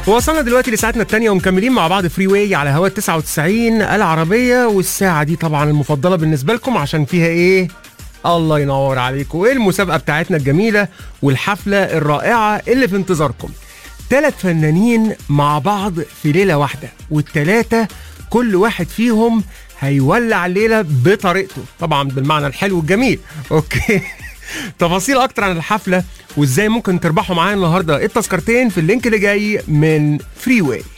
وصلنا دلوقتي لساعتنا الثانية ومكملين مع بعض فري واي على هواء 99 العربية والساعة دي طبعا المفضلة بالنسبة لكم عشان فيها ايه؟ الله ينور عليكم وايه المسابقة بتاعتنا الجميلة والحفلة الرائعة اللي في انتظاركم ثلاث فنانين مع بعض في ليلة واحدة والتلاتة كل واحد فيهم هيولع الليلة بطريقته طبعا بالمعنى الحلو الجميل اوكي تفاصيل اكتر عن الحفلة وازاي ممكن تربحوا معانا النهارده التذكرتين في اللينك اللي جاي من فري واي